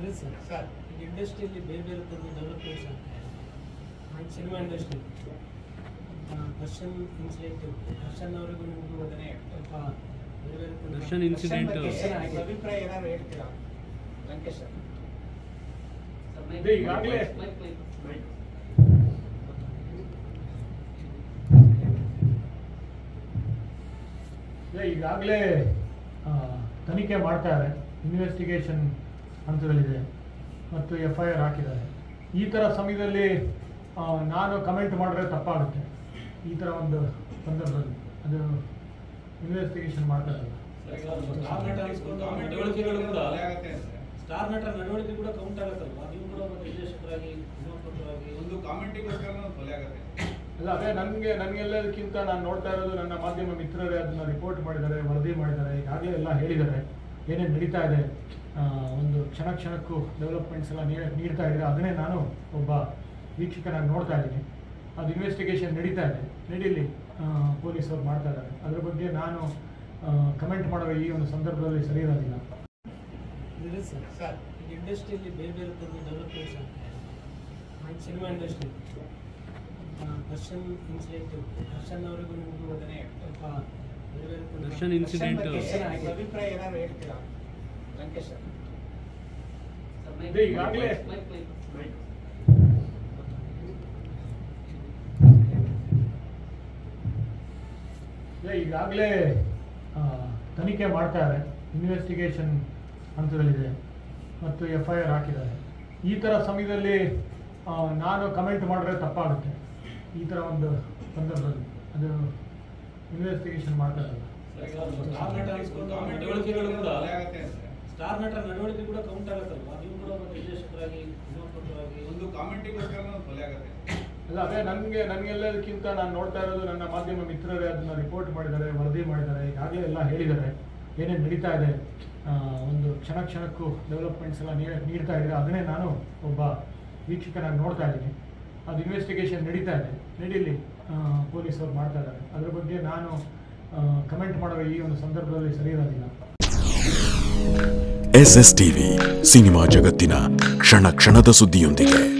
ಇದೆ sir sir ಈಗ ಇಂಡಸ್ಟ್ರಿಯಲ್ಲಿ ಬೇರೆ ಬೇರೆ ಥರದ ಡೆವಲಪ್ಮೆಂಟ್ಸ್ ಆಗ್ತಾ cinema industry Darshan incident Darshan ಅವರಿಗೂ ನಿಮಗೂ ಅದನ್ನೇ ಸ್ವಲ್ಪ ಬೇರೆ ಬೇರೆ ಥರದ- ದರ್ಶನ್ incident- ಬಗ್ಗೆ ದರ್ಶನ್ ಆಗಿದೆ. ಅಭಿಪ್ರಾಯ ಏನಾದ್ರು ಹೇಳ್ತೀರಾ ಲಂಕೇಶ್ ಸರ್ ಇದೆ ಈಗಾಗಲೇ ಇಲ್ಲ ಈಗಾಗಲೇ ತನಿಖೆ ಮಾಡ್ತಾರೆ ಇನ್ವೆಸ್ಟಿಗೇಷನ್ ಹಂತದಲ್ಲಿದೆ ಮತ್ತು ಎಫ್ ಐ ಆರ್ ಹಾಕಿದ್ದಾರೆ ಈ ಥರ ಸಮಯದಲ್ಲಿ ಆ, ನಾನು ಕಮೆಂಟ್ ಮಾಡಿದ್ರೆ ತಪ್ಪಾಗುತ್ತೆ ಈ ಥರ ಒಂದು ಸಂದರ್ಭದಲ್ಲಿ ಅದು ಇನ್ವೆಸ್ಟಿಗೇಷನ್ ಮಾಡ್ತಾರಲ್ಲ ಸ್ಟಾರ್ ನಟ ಅನ್ಸ್ಕೊಂಡು ಅವ್ರ ನಡವಳಿಕೆಗಳು ಕೂಡ ಸ್ಟಾರ್ ನಟರ ನಡವಳಿಕೆ ಕೂಡ ಕೌಂಟ್ ಆಗುತ್ತಲ್ವಾ ನೀವು ಕೂಡ ಒಬ್ಬ ನಿರ್ದೇಶಕರಾಗಿ ನಿರ್ಮಾಪಕರಾಗಿ ಒಂದು ಕಾಮೆಂಟಿಗೋಸ್ಕರ ಕೊಲೆ ಆಗುತ್ತೆ ಅಲ್ಲ ಅದೇ ನನಗೆ ನನಗೆಲ್ಲದಕ್ಕಿಂತ ನಾನು ನೋಡ್ತಾ ಇರೋದು ನನ್ನ ಮಾಧ್ಯಮ ಮಿತ್ರರೇ ಅದನ್ನ ರಿಪೋರ್ಟ್ ಮಾಡಿದ್ದಾರೆ ವರದಿ ಮಾಡಿದ್ದಾರೆ ಈಗಾಗಲೇ ಎಲ್ಲ ಹೇಳಿದ್ದಾರೆ ಏನೇನು ನಡೀತಾ ಇದೆ ಆ, ಒಂದು ಕ್ಷಣ ಕ್ಷಣಕ್ಕೂ ಡೆವಲಪ್ಮೆಂಟ್ಸ್ ಎಲ್ಲ ನೀ- ನೀಡ್ತಾ ಇದ್ದಾರೆ ಅದನ್ನೇ ನಾನು ಒಬ್ಬ ವೀಕ್ಷಕನಾಗಿ ನೋಡ್ತಾ ಇದ್ದೀನಿ ಅದು ಇನ್ವೆಸ್ಟಿಗೇಷನ್ ನಡೀತಾ ಇದೆ ನಡೀಲಿ ಪೊಲೀಸರು ಮಾಡ್ತಾ ಇದ್ದಾರೆ ಅದ್ರ ಬಗ್ಗೆ ನಾನು ಕಮೆಂಟ್ ಮಾಡುವ ಈ ಒಂದು ಸಂದರ್ಭದಲ್ಲಿ ಸರಿ ಇರೋದಿಲ್ಲ ಇದೆ ಸರ್ ಸರ್ ಈಗ ಇಂಡಸ್ಟ್ರಿಯಲ್ಲಿ ಬೇರೆ ಬೇರೆ ಥರದ ಡೆವಲಪ್ಮೆಂಟ್ಸ್ ಆಗ್ತಾ cinema industry Darshan incident Darshan ಅವರಿಗೂ ನಿಮಗೂ ಅದನ್ನೇ ಸ್ವಲ್ಪ ಬೇರೆ ಬೇರೆ ಥರದ- ದರ್ಶನ್ incident- ಬಗ್ಗೆ ದರ್ಶನ್ ಆಗಿದೆ. ಅಭಿಪ್ರಾಯ ಏನಾದ್ರು ಹೇಳ್ತೀರಾ ಲಂಕೇಶ್ ಸರ್ ಇದೆ ಈಗಾಗಲೇ ಇಲ್ಲ ಈಗಾಗಲೇ ತನಿಖೆ ಮಾಡ್ತಾರೆ ಇನ್ವೆಸ್ಟಿಗೇಷನ್ ಹಂತದಲ್ಲಿದೆ ಮತ್ತು ಎಫ್ ಐ ಆರ್ ಹಾಕಿದ್ದಾರೆ ಈ ಥರ ಸಮಯದಲ್ಲಿ ಆ, ನಾನು ಕಮೆಂಟ್ ಮಾಡಿದ್ರೆ ತಪ್ಪಾಗುತ್ತೆ ಈ ಥರ ಒಂದು ಸಂದರ್ಭದಲ್ಲಿ ಅದು ಇನ್ವೆಸ್ಟಿಗೇಷನ್ ಮಾಡ್ತಾರಲ್ಲ ಸ್ಟಾರ್ ನಟ ಅನ್ಸ್ಕೊಂಡು ಅವ್ರ ನಡವಳಿಕೆಗಳು ಕೂಡ ಸ್ಟಾರ್ ನಟರ ನಡವಳಿಕೆ ಕೂಡ ಕೌಂಟ್ ಆಗುತ್ತಲ್ವಾ ನೀವು ಕೂಡ ಒಬ್ಬ ನಿರ್ದೇಶಕರಾಗಿ ನಿರ್ಮಾಪಕರಾಗಿ ಒಂದು ಕಾಮೆಂಟಿಗೋಸ್ಕರ ಕೊಲೆ ಆಗುತ್ತೆ ಅಲ್ಲ ಅದೇ ನನಗೆ ನನಗೆಲ್ಲದಕ್ಕಿಂತ ನಾನು ನೋಡ್ತಾ ಇರೋದು ನನ್ನ ಮಾಧ್ಯಮ ಮಿತ್ರರೇ ಅದನ್ನ ರಿಪೋರ್ಟ್ ಮಾಡಿದ್ದಾರೆ ವರದಿ ಮಾಡಿದ್ದಾರೆ ಈಗಾಗಲೇ ಎಲ್ಲ ಹೇಳಿದ್ದಾರೆ ಏನೇನು ನಡೀತಾ ಇದೆ ಆ, ಒಂದು ಕ್ಷಣ ಕ್ಷಣಕ್ಕೂ ಡೆವಲಪ್ಮೆಂಟ್ಸ್ ಎಲ್ಲ ನೀ- ನೀಡ್ತಾ ಇದ್ದಾರೆ ಅದನ್ನೇ ನಾನು ಒಬ್ಬ ವೀಕ್ಷಕನಾಗಿ ನೋಡ್ತಾ ಇದ್ದೀನಿ ಅದು ಇನ್ವೆಸ್ಟಿಗೇಷನ್ ನಡೀತಾ ಇದೆ ನಡೀಲಿ ಪೊಲೀಸರು ಮಾಡ್ತಾ ಇದ್ದಾರೆ ಅದ್ರ ಬಗ್ಗೆ ನಾನು ಕಮೆಂಟ್ ಮಾಡುವ ಈ ಒಂದು ಸಂದರ್ಭದಲ್ಲಿ ಸರಿ ಇರೋದಿಲ್ಲ ಎಸ್ ಎಸ್ ಟಿವಿ ಸಿನಿಮಾ ಜಗತ್ತಿನ ಕ್ಷಣ ಕ್ಷಣದ ಸುದ್ದಿಯೊಂದಿಗೆ